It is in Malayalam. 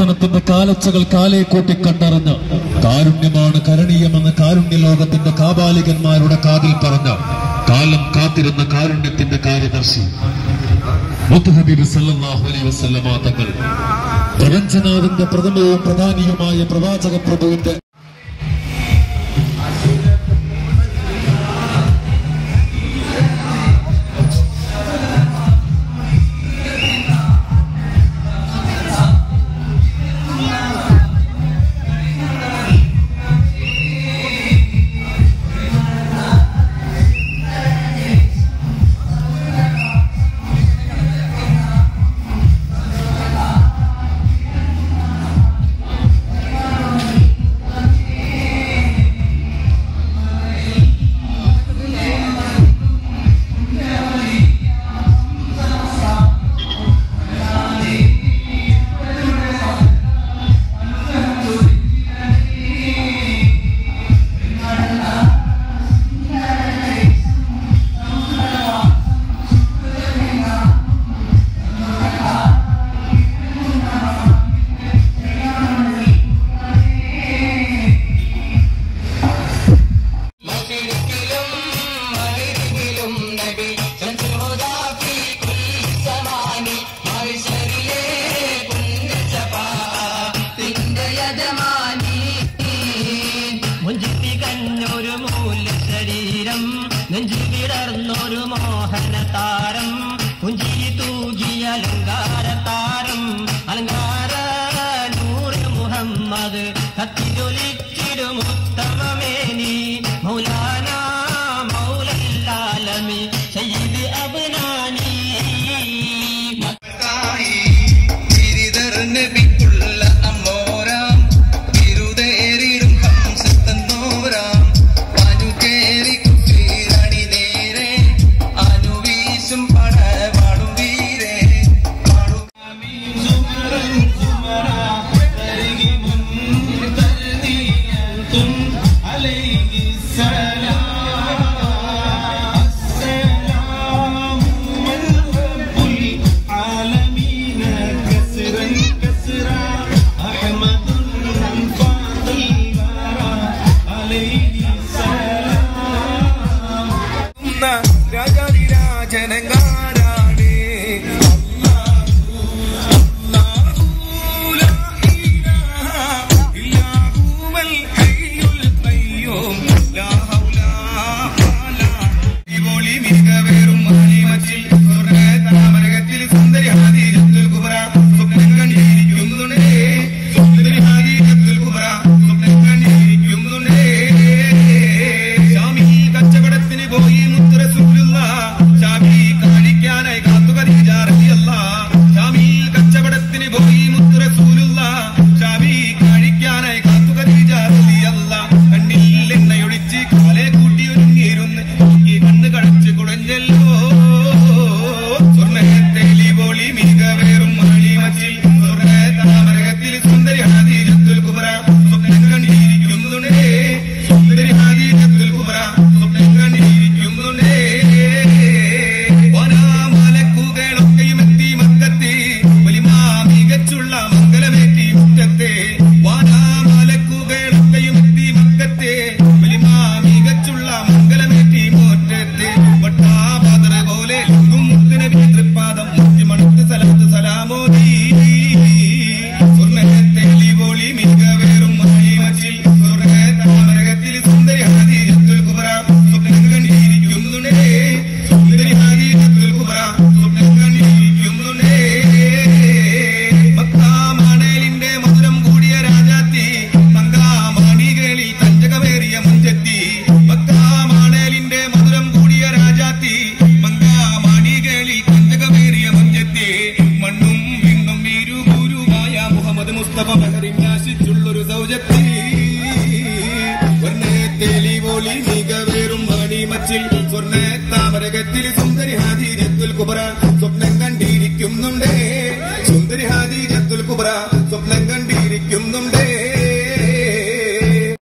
അടിമത്തനത്തിന്റെ കാലച്ചകൾ കാലേ കൂട്ടി കണ്ടറിഞ്ഞ് കാരുണ്യമാണ് കരണീയമെന്ന് കാരുണ്യ ലോകത്തിന്റെ കാപാലികന്മാരുടെ കാതിൽ പറഞ്ഞ കാലം കാത്തിരുന്ന കാരുണ്യത്തിന്റെ കാര്യദർശി മുത്തുഹബീബ് സല്ലല്ലാഹു അലൈഹി വസല്ലമ തങ്ങൾ പ്രപഞ്ചനാഥന്റെ പ്രഥമവും പ്രധാനിയുമായ പ്രവാചക പ്രഭുവിന്റെ മകിഴിക്കിലും മകിഴിക്കിലും നബി ചന്ദ്രോദാ ഫീ കുല്ലി സമാനി മഹിശരിലെ പുണ്യജപാത്തിന്റെ യജമാനി മുഞ്ചിത്തി കഞ്ഞൊരു മൂല ശരീരം നെഞ്ചു വിടർന്നൊരു മോഹന താരം പുഞ്ചിരി തൂകിയ അലങ്കാര താരം അലങ്കാര നൂറ് മുഹമ്മദ് കത്തിരൊലിച്ചിടും ഉത്തമമേനി മൗലാന മൗലല്ലാലമി സയ്യിദ് അബ്നാനി ഗിരിധർ നബിക്കുള്ള അമ്മോരാം തിരുതേറിടും ഹംസത്തന്നോരാം അനുകേറി കുട്ടിരണി നേരെ അനുവീശും പടവാടും വീരേ പാടും രാജാതിരാജനങ്ങാരാണ് കച്ചവടത്തിന് പോയി മുത്തുറസൂലുള്ള ഷാമി കാണിക്കാനായി കാത്തു ഖദീജ ഷാമി കച്ചവടത്തിന് പോയി മുത്തുറസൂലുള്ള ഷാമി കാണിക്കാനായി കാത്തു ഖദീജ കണ്ണിൽ എണ്ണയൊഴിച്ച് കാലെ കൂട്ടി ഒരുങ്ങിയിരുന്ന് ഈ കണ്ണ് കടച്ച് കുടഞ്ഞല്ലോ സ്വർണ്ണത്തേലി പോളി മികവേറും മാളിമച്ചിൽ സ്വർണ്ണ താമരകത്തിൽ സുന്ദരി ഹാദീജത്തുൽ കുബ്ര സ്വപ്നം കണ്ടിരിക്കുന്നുണ്ടേ സുന്ദരി ഹാദീജത്തുൽ കുബ്ര സ്വപ്നം കണ്ടിരിക്കുന്നുണ്ടേ വനാമലക്കുകളൊക്കെയും എത്തി മക്കത്തെ വലിമാ മികച്ചുള്ള മംഗലമേറ്റി മുറ്റത്തെ വാനാമലക്കുകളൊക്കെയും എത്തി മക്കത്തെ വലിമാ മികച്ചുള്ള മംഗലമേറ്റി മുറ്റത്തെ വട്ടാപാതറ പോലെ ലുങ്കും മുത്തുനബി തൃപ്പാദം മുത്തി മണത്ത് സലത്ത് സലാമോദി സ്വർണ്ണത്തേലി പോളി മികവേറും മഹിമച്ചിൽ സ്വർണ്ണ താമരകത്തിൽ സുന്ദരി ഹാദീജത്തുൽ കുബ്ര സ്വപ്നം കണ്ടിരിക്കുന്നുണ്ടേ സുന്ദരി ഹാദീജത്തുൽ കുബ്ര സ്വപ്നം കണ്ടിരിക്കുന്നുണ്ടേ മക്കാമണലിന്റെ മധുരം കൂടിയ രാജാത്തി മങ്കാമണികളിൽ തഞ്ചകമേറിയ മുഞ്ചത്തി മക്കാമണലിന്റെ മധുരം കൂടിയ രാജാത്തി മങ്കാമണികളിൽ തഞ്ചകമേറിയ മുഞ്ചത്തി മണ്ണും വിണ്ണും ഇരുഗുരുമായ മുഹമ്മദ് മുസ്തഫ ബഹറിനാശിച്ചുള്ളൊരു സൗജത്തി വർണ്ണത്തേലി പോളി മികവേറും മണിമച്ചിൽ സ്വർണ്ണ താമരകത്തിൽ സുന്ദര